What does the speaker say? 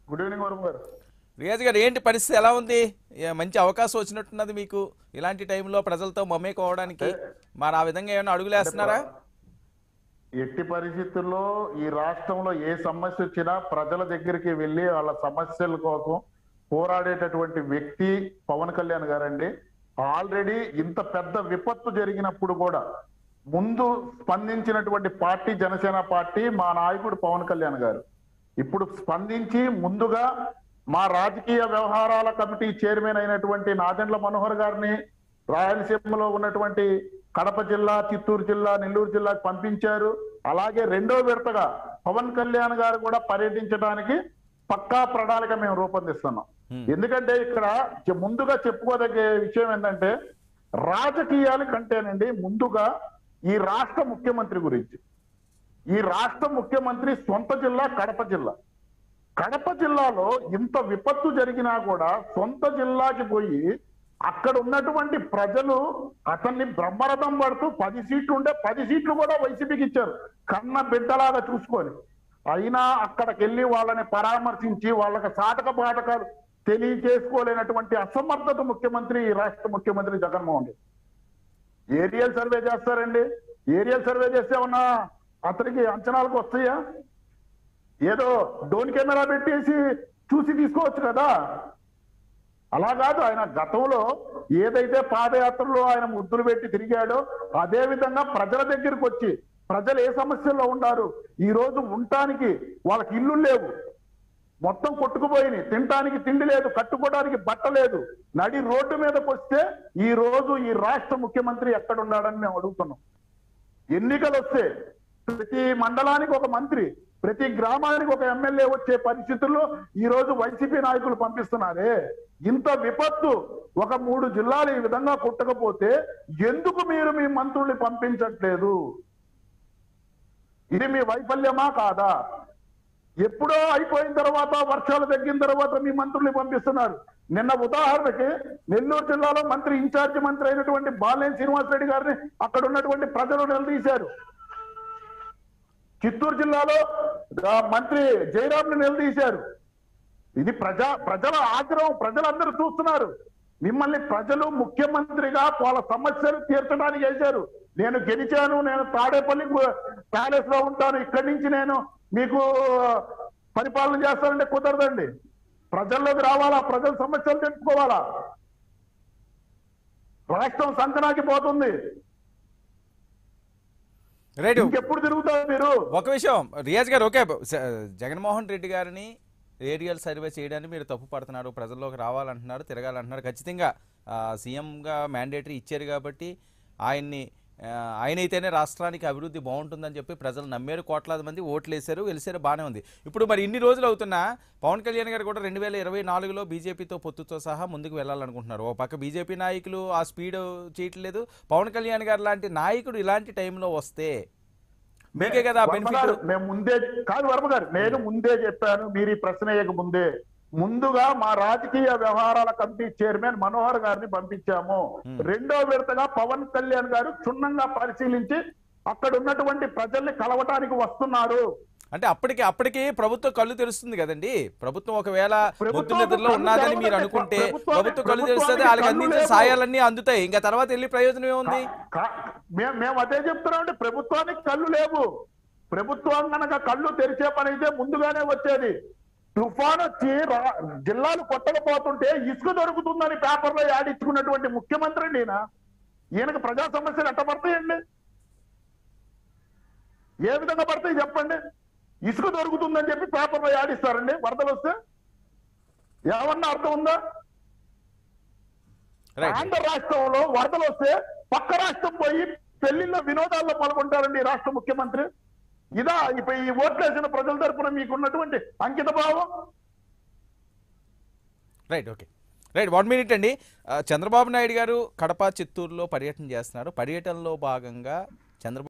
Good evening Varun గారు రియాజ్ గారు ఏంటి పరిస్థితి ఎలా ఉంది ఏ, మంచి అవకాశం వచ్చినట్టున్నది మీకు ఇలాంటి టైంలో ప్రజలతో మమేకోవడానికి మరి ఆ విధంగా ఏమైనా అడుగులేస్తున్నారా ఎట్టి పరిస్థితుల్లో ఈ రాష్ట్రంలో ఏ సమస్య వచ్చినా ప్రజల దగ్గరికి వెళ్ళి వాళ్ళ సమస్యల కోసం పోరాడేటటువంటి వ్యక్తి పవన్ కళ్యాణ్ గారండి ఆల్రెడీ ఇంత పెద్ద విపత్తు జరిగినప్పుడు కూడా ముందు స్పందించినటువంటి పార్టీ జనసేన పార్టీ మా నాయకుడు పవన్ కళ్యాణ్ గారు ఇప్పుడు స్పందించి ముందుగా మా రాజకీయ వ్యవహారాల కమిటీ చైర్మన్ అయినటువంటి నాదెండ్ల మనోహర్ గారిని రాయలసీమలో ఉన్నటువంటి కడప జిల్లా చిత్తూరు జిల్లా నెల్లూరు జిల్లాకు పంపించారు అలాగే రెండో విడతగా పవన్ కళ్యాణ్ గారు కూడా పర్యటించడానికి పక్కా ప్రణాళిక మేము రూపొందిస్తున్నాం ఎందుకంటే ఇక్కడ చె- ముందుగా చెప్పుకోదగ్గ విషయం ఏంటంటే రాజకీయాల కంటేనండి ముందుగా ఈ రాష్ట్ర ముఖ్యమంత్రి గురించి ఈ రాష్ట్ర ముఖ్యమంత్రి సొంత జిల్లా కడప జిల్లా కడప జిల్లాలో ఇంత విపత్తు జరిగినా కూడా సొంత జిల్లాకి పోయి అక్కడ ఉన్నటువంటి ప్రజలు అతన్ని బ్రహ్మరథం పడుతూ పది సీట్లు ఉంటే పది సీట్లు కూడా వైసీపీకి ఇచ్చారు కన్న బిడ్డలాగా చూసుకొని అయినా అక్కడికి వెళ్ళి వాళ్ళని పరామర్శించి వాళ్ళకి సాటక బాటకాలు తెలియజేసుకోలేనటువంటి అసమర్థత ముఖ్యమంత్రి ఈ రాష్ట్ర ముఖ్యమంత్రి జగన్మోహన్ రెడ్డి ఏరియల్ సర్వే చేస్తారండి ఏరియల్ సర్వే చేస్తే ఏమన్నా అతనికి అంచనాలకు వస్తాయా ఏదో డోన్ కెమెరా పెట్టేసి చూసి తీసుకోవచ్చు కదా అలా కాదు ఆయన గతంలో ఏదైతే పాదయాత్రలో ఆయన ముద్దులు పెట్టి తిరిగాడో అదే విధంగా ప్రజల దగ్గరికి వచ్చి ప్రజలు ఏ సమస్యల్లో ఉన్నారు ఈ రోజు ఉండటానికి వాళ్ళకి ఇల్లు లేవు మొత్తం కొట్టుకుపోయినాయి తినటానికి తిండి లేదు కట్టుకోవడానికి బట్ట లేదు నడి రోడ్డు మీదకి వస్తే ఈ రోజు ఈ రాష్ట్ర ముఖ్యమంత్రి ఎక్కడ ఉన్నాడని మేము అడుగుతున్నాం ఎన్నికలు వస్తే ప్రతి మండలానికి ఒక మంత్రి ప్రతి గ్రామానికి ఒక ఎమ్మెల్యే వచ్చే పరిస్థితుల్లో ఈ రోజు వైసీపీ నాయకులు పంపిస్తున్నారే ఇంత విపత్తు ఒక మూడు జిల్లాలు ఈ విధంగా కుట్టకపోతే ఎందుకు మీరు మీ మంత్రుల్ని పంపించట్లేదు ఇది మీ వైఫల్యమా కాదా ఎప్పుడో అయిపోయిన తర్వాత వర్షాలు తగ్గిన తర్వాత మీ మంత్రుల్ని పంపిస్తున్నారు నిన్న ఉదాహరణకి నెల్లూరు జిల్లాలో మంత్రి ఇన్ఛార్జి మంత్రి అయినటువంటి బాలేని శ్రీనివాసరెడ్డి గారిని అక్కడ ఉన్నటువంటి ప్రజలు నిలదీశారు చిత్తూరు జిల్లాలో ఆ, మంత్రి జయరాంని నిలదీశారు ఇది ప్రజా ప్రజల ఆగ్రహం ప్రజలందరూ చూస్తున్నారు మిమ్మల్ని ప్రజలు ముఖ్యమంత్రిగా వాళ్ళ సమస్యలు తీర్చడానికి వేశారు నేను గెలిచాను నేను తాడేపల్లి ప్యాలెస్ లో ఉంటాను ఇక్కడి నుంచి నేను మీకు పరిపాలన చేస్తానంటే కుదరదండి ప్రజల్లోకి రావాలా ప్రజల సమస్యలు తెలుసుకోవాలా రాష్ట్రం సంకనాకి పోతుంది రైట్ ఇంకెప్పుడు తిరుగుతారు మీరు ఒక విషయం రియాజ్ గారు ఓకే స- జగన్మోహన్ రెడ్డి గారిని ఏరియల్ సర్వే చేయడానికి మీరు తప్పు పడుతున్నారు ప్రజల్లోకి రావాలంటున్నారు తిరగాలంటున్నారు ఖచ్చితంగా ఆ, సీఎంగా మ్యాండేటరీ ఇచ్చారు కాబట్టి ఆయన్ని ఆ, ఆయనైతేనే రాష్ట్రానికి అభివృద్ధి బాగుంటుందని చెప్పి ప్రజలు నమ్మారు కోట్లాది మంది ఓట్లు వేశారు గెలిచారు బాగానే ఉంది ఇప్పుడు మరి ఇన్ని రోజులు అవుతున్నా పవన్ కళ్యాణ్ గారు కూడా రెండు వేల ఇరవై నాలుగులో బీజేపీతో పొత్తుతో సహా ముందుకు వెళ్ళాలనుకుంటున్నారు ఓ పక్క బీజేపీ నాయకులు ఆ స్పీడ్ చేయట్లేదు పవన్ కళ్యాణ్ గారు లాంటి నాయకుడు ఇలాంటి టైంలో వస్తే మీకే కదా వర్మ బెనిఫిట్ గారు, మేము ముందే కాదు వర్మ గారు నేను ముందే చెప్పాను మీరు ఈ ప్రశ్న వేయక ముందే ముందుగా మా రాజకీయ వ్యవహారాల కమిటీ చైర్మన్ మనోహర్ గారిని పంపించాము రెండో విడతగా పవన్ కళ్యాణ్ గారు క్షుణ్ణంగా పరిశీలించి అక్కడ ఉన్నటువంటి ప్రజల్ని కలవటానికి వస్తున్నారు అంటే అప్పటికి అప్పటికి ప్రభుత్వం కళ్ళు తెరుస్తుంది కదండి ప్రభుత్వం ఒకవేళ ప్రభుత్వం ముద్దు నిద్రలో కళ్ళు ఉన్నదని మీరు తెరవదండి. అనుకుంటే ప్రభుత్వానికి- ప్రభుత్వం కళ్ళు తెరుస్తుంది ప్రభుత్వానికి వాళ్ళకి కళ్ళు అందించిన లేవు. సాయాలన్నీ అందుతాయి ఇంకా తర్వాత వెళ్ళి ప్రయోజనం ఏముంది కా- మే- మేము అదే చెప్తున్నామండి ప్రభుత్వానికి కళ్ళు లేవు ప్రభుత్వం కనుక కళ్ళు తెరిచే పని అయితే ముందుగానే వచ్చేది తుఫాన్ వచ్చి రా- జిల్లాలు కొట్టకపోతుంటే ఇసుక దొరుకుతుందని పేపర్లో యాడించుకున్నటువంటి ముఖ్యమంత్రి అండి ఈయన ఈయనకు ప్రజా సమస్యలు ఎట్ట పడతాయండి ఏ విధంగా పడతాయి చెప్పండి ఇసుక దొరుకుతుందని చెప్పి పేపర్లో యాడిస్తారండి వరదలు వస్తే ఏమన్నా అర్థం ఉందా రైట్ ఆంధ్ర రాష్ట్రంలో వరదలు వస్తే పక్క రాష్ట్రం పోయి పెళ్లిళ్ళ వినోదాల్లో పాల్గొంటారండి ఈ రాష్ట్ర ముఖ్యమంత్రి ఇదా ఇప్పుడు ఈ ఓట్లేసిన ప్రజల తరపున మీకున్నటువంటి అంకిత భావం right okay right one minute అండి ఆ, చంద్రబాబు నాయుడు గారు కడప చిత్తూరులో పర్యటన చేస్తున్నారు పర్యటనలో భాగంగా చంద్రబాబు